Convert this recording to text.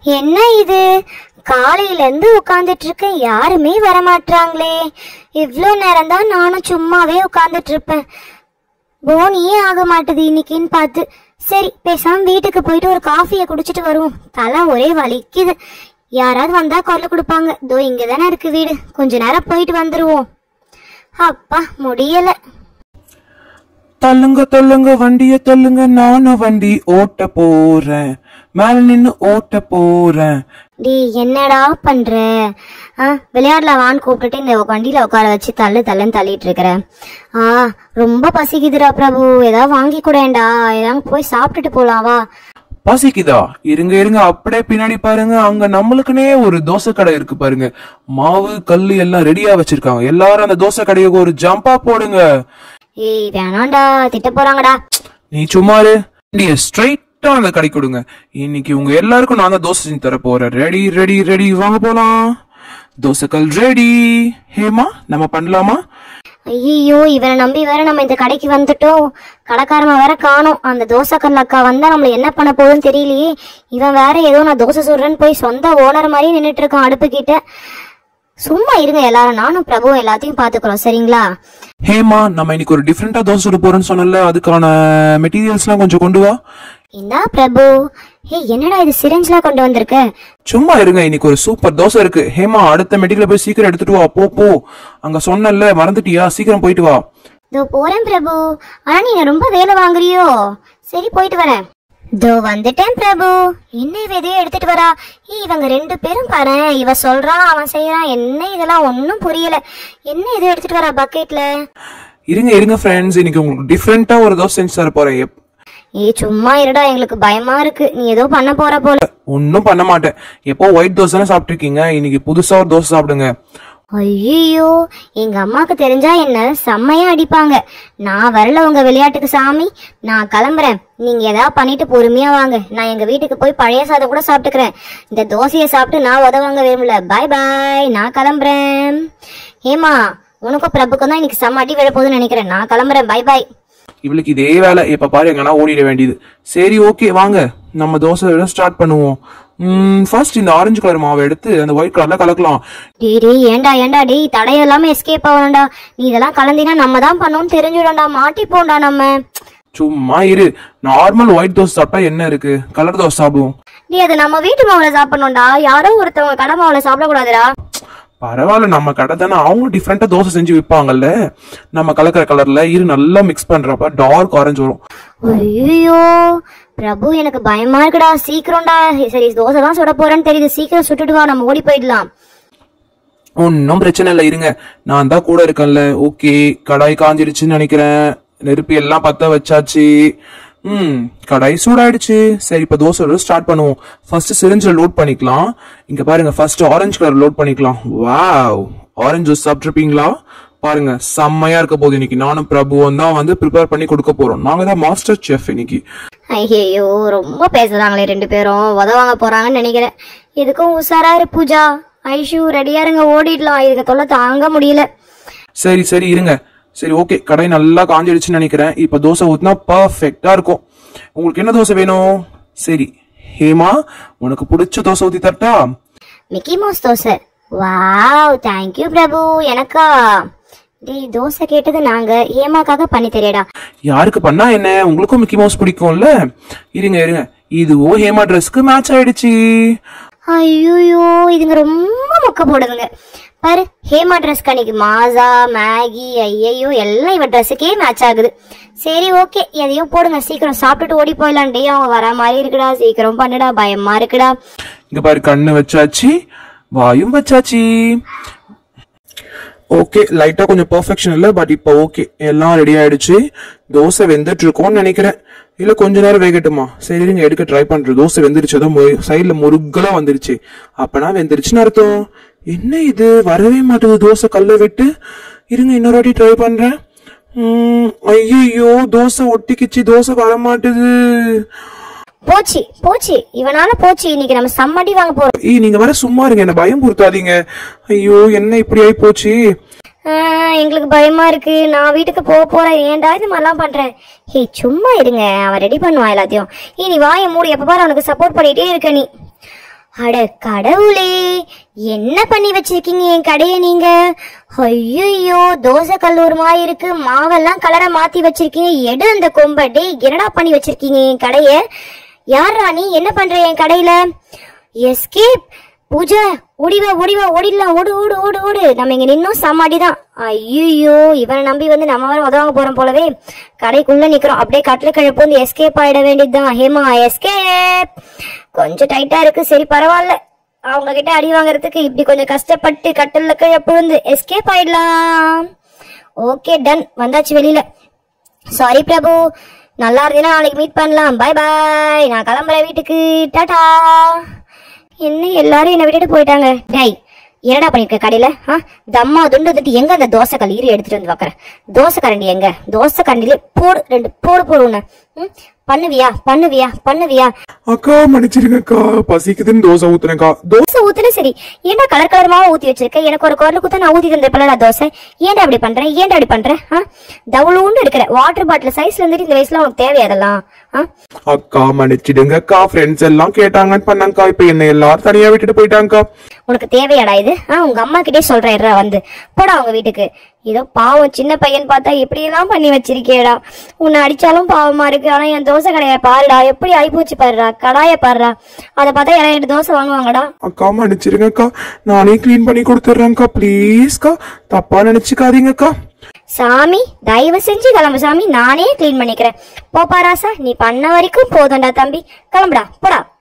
என்ன இது காலையில இருந்து உட்கார்ந்துட்டு இருக்கேன் யாருமே வர மாட்றாங்களே இவ்ளோ நேரம் தான் நானும் சும்மாவே உட்கார்ந்துட்டு இருப்பேன் போனியே ஆக மாட்டுது இன்னைக்குன்னு பார்த்து சரி பேசாம வீட்டுக்கு போயிட்டு ஒரு காஃபியை குடிச்சிட்டு வருவோம் தலை ஒரே வலிக்குது யாராவது வந்தா குரல் கொடுப்பாங்க தோ இங்க தானே இருக்கு வீடு கொஞ்ச நேரம் போயிட்டு வந்துருவோம் அப்பா முடியல தள்ளுங்க தள்ளுங்க வண்டிய தள்ளுங்க நானும் வண்டி ஓட்ட போறேன் மேல நின்னு ஓட்ட போறேன் டேய் என்னடா பண்ற ஆ விளையாடலாவான்னு கூப்பிட்டுட்டு இந்த வண்டியில உட்கார வச்சு தள்ளு தள்ளுன்னு தள்ளிட்டு இருக்கிற ஆ ரொம்ப பசிக்குதுடா பிரபு ஏதாவது வாங்கி கூடேண்டா ஏதாவது போய் சாப்பிட்டுட்டு போலாம் வா பசிக்குதா இருங்க இருங்க அப்படியே பின்னாடி பாருங்க அங்க நம்மளுக்குனே ஒரு தோசை கடை இருக்கு பாருங்க மாவு கல்லு எல்லாம் ரெடியா வச்சிருக்காங்க எல்லாரும் அந்த தோசை கடைக்கு ஒரு ஜம்பா போடுங்க ஏய் வேணாம்டா திட்ட போறாங்கடா நீ சும்மா இரு வண்டிய ஸ்ட்ரைட்டா அந்த கடை கொடுங்க இன்னைக்கு உங்க எல்லாருக்கும் நான் தான் தோசை செஞ்சு தர போறேன் ரெடி ரெடி ரெடி வாங்க போலாம் தோசைக்கல் ரெடி ஹேமா நம்ம பண்ணலாமா ஐயோ இவனை நம்பி வேற நம்ம இந்த கடைக்கு வந்துட்டோம் கடைக்காரன் வேற காணோம் அந்த தோசை அக்கா வந்தா நம்மள என்ன பண்ண போகுதுன்னு தெரியலையே இவன் வேற ஏதோ நான் தோசை சுடுறேன்னு போய் சொந்த ஓனர் மாதிரியே நின்னுட்டு இருக்கான் அடுப்பு கிட்ட சும்மா இருங்க எல்லாரும் நானும் பிரபுவும் எல்லாத்தையும் பாத்துக்கிறோம் சரிங்களா ஹேமா நம்ம இன்னைக்கு ஒரு டிஃப்ரெண்டா தோசை சுட போறோம்னு சொன்னல அதுக்கான மெட்டீரியல்ஸ்லாம் கொஞ்சம் கொண்டு வா இந்தா பிரபு ஏய் என்னடா இது சிரிஞ்ச்லாம் கொண்டு வந்திருக்க சும்மா இருங்க இன்னைக்கு ஒரு சூப்பர் தோசை இருக்கு ஹேமா அடுத்த மெட்டீரியல் போய் சீக்கிரம் எடுத்துட்டு வா போ போ அங்க சொன்னல மறந்துட்டியா சீக்கிரம் போயிட்டு வா இதோ போறேன் பிரபு ஆனா நீங்க ரொம்ப வேலை வாங்குறியோ சரி போயிட்டு வரேன் இதோ வந்துட்டேன் பிரபு என்ன இவ எதையோ எடுத்துட்டு வரா ஏய், இவங்க ரெண்டு பேரும் பாரு இவ சொல்றான் அவன் செய்யறான் என்ன இதெல்லாம் ஒன்னும் புரியல என்ன எதோ எடுத்துட்டு வரா பக்கெட்ல இருங்க இருங்க ஃப்ரெண்ட்ஸ் இன்னைக்கு உங்களுக்கு டிஃப்ரெண்டா ஒரு தோசை செஞ்சு தர போறேன் எப்- ஏய் சும்மா இருடா எங்களுக்கு பயமா இருக்கு நீ ஏதோ பண்ண போற போல ஒன்னும் பண்ண மாட்டேன் எப்போ ஒயிட் தோசை சாப்பிட்டுருக்கீங்க இன்னைக்கு புதுசா ஒரு தோசை சாப்பிடுங்க ஐயோ எங்க அம்மாக்கு தெரிஞ்சா என்ன செம்மையா அடிப்பாங்க நான் வரல உங்க விளையாட்டுக்கு சாமி நான் கிளம்புறேன் நீங்க ஏதாவது பண்ணிட்டு பொறுமையா வாங்க நான் எங்க வீட்டுக்கு போய் பழைய சாதம் கூட சாப்பிட்டுக்கிறேன் இந்த தோசையை சாப்பிட்டு நான் உதவாங்க விரும்பல பாய் பாய் நான் கிளம்புறேன் ஏமா உனக்கும் பிரபுக்கும் தான் இன்னைக்கு செம்ம அடி விழ போகுதுன்னு நினைக்கிறேன் நான் கிளம்புறேன் பாய் பாய் இவளுக்கு இதே வேலை எப்ப பாரு எங்கன்னா ஓடிட வேண்டியது சரி ஓகே வாங்க நம்ம தோசை விட ஸ்டார்ட் பண்ணுவோம் ஃபர்ஸ்ட் இந்த ஆரஞ்சு கலர் மாவை எடுத்து அந்த ஒயிட் கலர்ல கலக்கலாம் டேய் டேய் ஏன்டா ஏன்டா டேய் தடை இல்லாம எஸ்கேப் ஆகணும்டா நீ இதெல்லாம் கலந்தினா நம்ம தான் பண்ணோம்னு தெரிஞ்சிடும்டா மாட்டிப்போம்டா நம்ம சும்மா இரு நார்மல் ஒயிட் தோசை சாப்பிட்டா என்ன இருக்கு கலர் தோசை சாப்பிடுவோம் நீ அதை நம்ம வீட்டு மாவுல சாப்பிடணும்டா யாரோ ஒருத்தவங்க கடை மாவுல சாப்பிடக்கூடாதுடா பரவாயில்ல நம்ம கடை தானே அவங்க டிஃப்ரெண்டா தோசை செஞ்சு விற்பாங்கல்ல நம்ம கலக்கிற கலர்ல இரு நல்லா மிக்ஸ் பண்றப்ப டார்க் ஆரஞ்சு வரும் ஐயோ பிரபு எனக்கு பயமா இருக்குடா சீக்கிரம்டா சரி தோசை தான் சுட போறேன்னு தெரியுது சீக்கிரம் சுட்டுட்டு வா நம்ம ஓடி போயிடலாம் ஒன்னும் பிரச்சனை இல்லை இருங்க நான் தான் கூட இருக்கேன்ல ஓகே கடாய் காஞ்சிருச்சுன்னு நினைக்கிறேன் நெருப்பு எல்லாம் பத்த வச்சாச்சு ம் கடாய் சூடாயிடுச்சு சரி இப்ப தோசை ஸ்டார்ட் பண்ணுவோம் ஃபர்ஸ்ட் சிரிஞ்சில் லோட் பண்ணிக்கலாம் இங்க பாருங்க ஃபர்ஸ்ட் ஆரஞ்சு கலர் லோட் பண்ணிக்கலாம் வாவ் ஆரஞ்சு ஜூஸ் சாப்பிட்டுருப்பீங்களா பாருங்க செம்மையா இருக்க போகுது இன்னைக்கு நானும் பிரபுவும் தான் வந்து ப்ரிப்பேர் பண்ணி கொடுக்க போறோம் நாங்க தான் மாஸ்டர் செஃப் இன்னைக்கு ஐயோ ரொம்ப பேசுறாங்களே ரெண்டு பேரும் உதவாங்க போறாங்கன்னு நினைக்கிறேன் எதுக்கும் உஷாரா இரு பூஜா ஐஷு ரெடியா இருங்க ஓடிடலாம் இதுக்கு தொல்லை தாங்க முடியல சரி சரி இருங்க சரி ஓகே கடை நல்லா காஞ்சிடுச்சுன்னு நினைக்கிறேன் இப்ப தோசை ஊத்தினா பர்ஃபெக்டா இருக்கும் உங்களுக்கு என்ன தோசை வேணும் சரி ஹேமா உனக்கு பிடிச்ச தோசை ஊத்தி தரட்டா Mickey Mouse dosa wow thank you Prabhu எனக்கா டேய் தோசை கேட்டது நாங்க ஏமாக்காக பண்ணி தெரியடா யாருக்கு பண்ணா என்ன உங்களுக்கும் மிக்கி மவுஸ் பிடிக்கும்ல இருங்க இருங்க இதுவும் ஹேமா ட்ரெஸ்க்கு மேட்ச் ஆயிடுச்சு ஐயோ இதுங்க ரொம்ப மொக்க போடுதுங்க பாரு ஹேமா ட்ரெஸ் கணிக்கு மாசா மேகி ஐயையோ எல்லாம் இவ ட்ரெஸ்ஸுக்கே மேட்ச் ஆகுது சரி ஓகே எதையும் போடுங்க சீக்கிரம் சாப்பிட்டுட்டு ஓடி போயிடலாம் டே அவங்க வர மாதிரி இருக்குடா சீக்கிரம் பண்ணுடா பயமா இருக்குடா இங்க பாரு கண்ணு வச்சாச்சு வாயும் வச்சாச்சு ஓகே லைட்டா கொஞ்சம் பெர்ஃபெக்ஷன் இல்ல பட் இப்போ ஓகே எல்லாம் ரெடி ஆயிடுச்சு தோசை வெந்துட்டு இருக்கோம்னு நினைக்கிறேன் இல்ல கொஞ்ச நேரம் வேகட்டுமா சரி இருங்க எடுக்க ட்ரை பண்றேன் தோசை வெந்துருச்சு சைடுல முருகலா வந்துருச்சு அப்பனா வெந்துருச்சுன்னு அர்த்தம் என்ன இது வரவே மாட்டுது தோசை கல்ல விட்டு இருங்க இன்னொரு வாட்டி ட்ரை பண்றேன் ஐயோ தோசை ஒட்டிக்கிச்சு தோசை வர மாட்டுது போச்சு போச்சு இவனால போச்சு இன்னைக்கு நம்ம சம்மடி வாங்க போறோம் ஏய் நீங்க வர சும்மா இருங்க என்ன பயம் பொறுத்தாதீங்க ஐயோ என்ன இப்படி ஆயி போச்சு ஆஹ், எங்களுக்கு பயமா இருக்கு நான் வீட்டுக்கு போக போறேன் ஏன்டா இது மாதிரிலாம் பண்றேன் ஹே சும்மா இருங்க அவன் ரெடி பண்ணுவான் எல்லாத்தையும் ஏய் நீ வாயை மூடி எப்ப பாரு அவனுக்கு சப்போர்ட் பண்ணிட்டே இருக்க நீ அட கடவுளே என்ன பண்ணி வச்சிருக்கீங்க என் கடையை நீங்க ஐயோ தோசை கல்லூரமா இருக்கு மாவெல்லாம் கலரை மாத்தி வச்சிருக்கீங்க எடு அந்த கொம்ப டேய் என்னடா பண்ணி வச்சிருக்கீங்க என் கடைய யாரா நீ என்ன பண்ற என் கடையில எஸ்கேப் பூஜா ஓடிவா ஓடிவா ஓடிடலாம் ஓடு ஓடு ஓடு ஓடு நம்ம இங்க நின்னும் சமாடி தான் ஐயோ இவனை நம்பி வந்து நம்ம வர உதவாங்க போறோம் போலவே கடைக்குள்ள நிக்கிறோம் அப்படியே கட்டில கிழப்பு வந்து எஸ்கேப் ஆயிட வேண்டியதுதான் ஹேமா எஸ்கேப் கொஞ்சம் டைட்டா இருக்கு சரி பரவாயில்ல அவங்க கிட்ட அடி வாங்குறதுக்கு இப்படி கொஞ்சம் கஷ்டப்பட்டு கட்டில கிழப்பு வந்து எஸ்கேப் ஆயிடலாம் ஓகே டன் வந்தாச்சு வெளியில சாரி பிரபு நல்லா இருந்தீங்கன்னா நாளைக்கு மீட் பண்ணலாம் பை பாய் நான் கிளம்புறேன் வீட்டுக்கு டாடா என்ன எல்லாரும் என்னை விட்டுட்டு போயிட்டாங்க டேய் என்னடா பண்ணிருக்க கடையில ஆ தம்மா துண்டு வந்துட்டு எங்க அந்த தோசை கல் இரு எடுத்துட்டு வந்து பாக்குறேன் தோசை கரண்டி எங்க தோசை கரண்டிலே போடு ரெண்டு போடு போடு உன்னை ம், பண்ணுவியா பண்ணுவியா பண்ணுவியா அக்கா மன்னிச்சிருங்க அக்கா பசிக்குதுன்னு தோசை ஊத்துனேக்கா தோ தோசை ஊத்துன சரி ஏன்டா கலர் கலரமாவும் ஊத்தி வச்சிருக்க எனக்கு ஒரு குரல் குத்த நான் ஊத்தி தந்தேன் தோசை ஏன்டா அப்படி பண்ற ஏன்டா அப்படி பண்ற ஆ தவுளுன்னு இருக்கிற வாட்டர் பாட்டில் சைஸ்ல இருந்துட்டு இந்த வயசுல உனக்கு தேவை அதெல்லாம் ஆ அக்கா மன்னிச்சிடுங்க அக்கா ஃப்ரெண்ட்ஸ் எல்லாம் கேட்டாங்கன்னு பண்ணாங்கக்கா இப்ப என்ன எல்லாரும் தனியா விட்டுட்டு போயிட்டாங்கக்கா உனக்கு தேவையாடா இது ஆ உங்க அம்மா கிட்டே சொல்றேன் இருடா வந்து போடா அவங்க வீட்டுக்கு ஏதோ பாவம் சின்ன பையன் பார்த்தா இப்படி எல்லாம் பண்ணி வச்சிருக்கேடா உன்னை அடிச்சாலும் பாவமா இருக்கு ஆனா என் தோசை கடையை பாருடா எப்படி ஆயிப்போச்சு பாருடா கடாய பாருடா அதை பார்த்தா யாராவது என்கிட்ட தோசை வாங்குவாங்கடா அக்கா மன்னிச்சிருங்க அக்கா நானே க்ளீன் பண்ணி கொடுத்துட்றேன்க்கா ப்ளீஸ்க்கா தப்பா நினைச்சுக்காதீங்கக்கா சாமி தயவு செஞ்சு கிளம்பு சாமி நானே க்ளீன் பண்ணிக்கிறேன் போப்பா ராசா நீ பண்ண வரைக்கும் போதும்டா தம்பி கிளம்புடா போடா